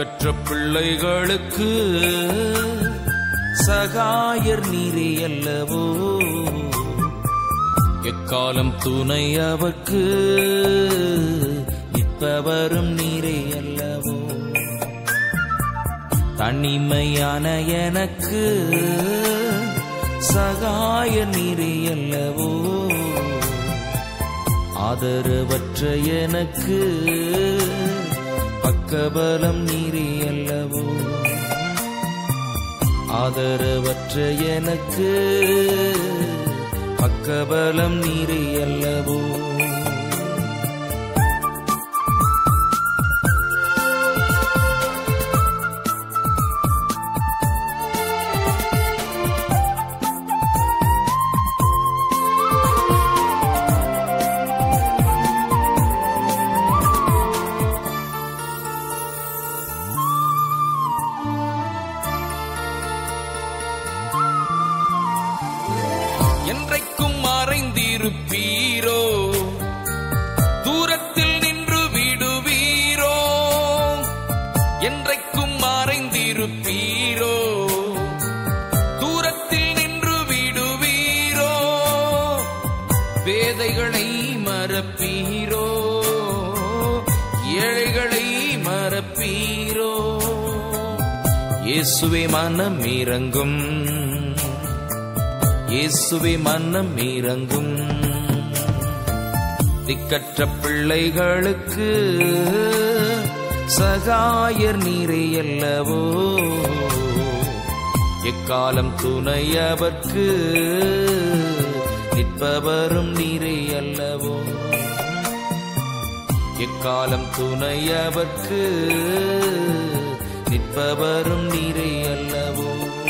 திக்கற்ற பிள்ளைகளுக்கு சகாயர் நீரே அல்லவோ எக்காலம் துணை அவர்க்கு நிற்பவரும் நீரே அல்லவோ தனிமையான எனக்கு சகாய நீரே அல்லவோ ஆதரவற்ற எனக்கு பக்கபலம் நீரே அல்லவோ ஆதரவற்ற எனக்கு பக்கபலம் நீரே அல்லவோ என்றைக்கும் மறைந்திருப்பீரோ தூரத்தில் நின்று விடுவீரோ என்றைக்கும் மறைந்திருப்பீரோ தூரத்தில் நின்று விடுவீரோ வேதைகளை மறப்பீரோ ஏழைகளை மறப்பீரோ இயேசுவே மனம் இறங்கும் இயேசுவே மனம் இறங்கும் திக்கற்ற பிள்ளைகளுக்கு சகாயர் நீரே அல்லவோ எக்காலம் துணை அவர்க்கு நிற்பவரும் நீரே அல்லவோ எக்காலம் துணை அவர்க்கு நிற்பவரும் நீரே அல்லவோ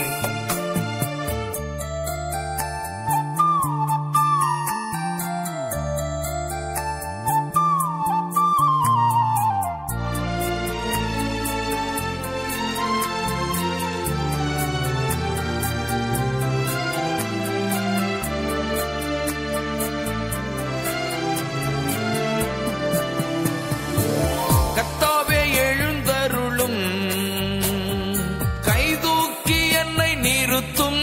கத்தாவே எழுந்தருளும் கைதூக்கி என்னை நிறுத்தும்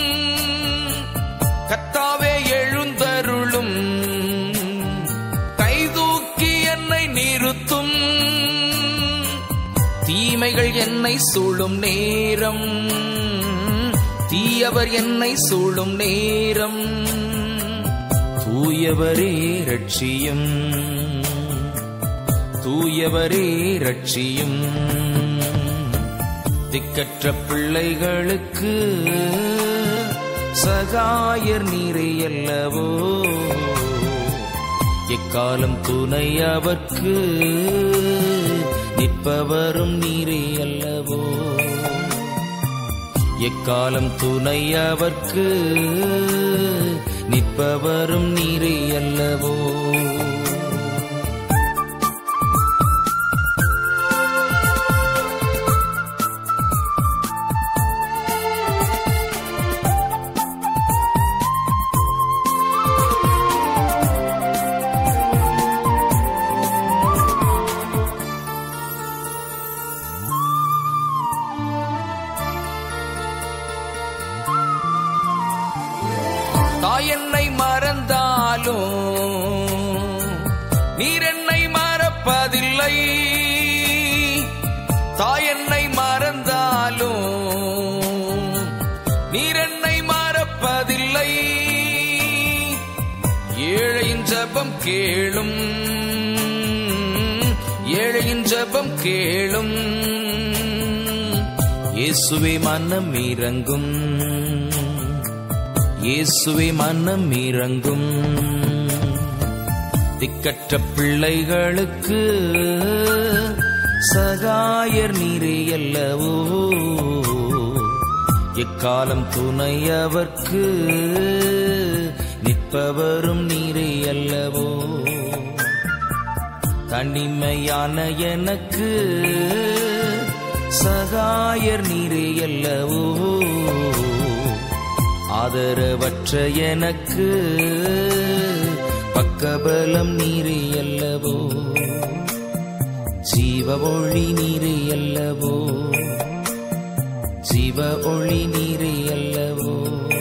கத்தாவே எழுந்தருளும் கைதூக்கி என்னை நிறுத்தும் தீமைகள் என்னை சூழும் நேரம் தீயவர் என்னை சூழும் நேரம் தூயவரே ரட்சியும் தூயவரே ரட்சியும் திக்கற்ற பிள்ளைகளுக்கு சகாயர் நீரே அல்லவோ எக்காலம் துணை அவர்க்கு நிற்பவரும் நீரே அல்லவோ எக்காலம் துணை அவர்க்கு நிற்பவரும் நீரே அல்லவோ தாய் என்னை மறந்தாலும் நீர் என்னை மறப்பதில்லை தாய் என்னை மறந்தாலும் நீர் என்னை மறப்பதில்லை ஏழையின் ஜபம் கேளும் ஏழையின் ஜபம் கேளும் இயேசுவே மனம் இறங்கும் இயேசுவே மனம் இறங்கும் திக்கற்ற பிள்ளைகளுக்கு சகாயர் நீரே அல்லவோ எக்காலம் துணை அவர்க்கு நிற்பவரும் நீரே அல்லவோ தனிமையான எனக்கு சகாயர் நீரே அல்லவோ ஆதரவற்ற எனக்கு பக்கபலம் நீரே அல்லவோ ஜீவ ஒளி நீரே அல்லவோ ஜீவ ஒளி நீரே அல்லவோ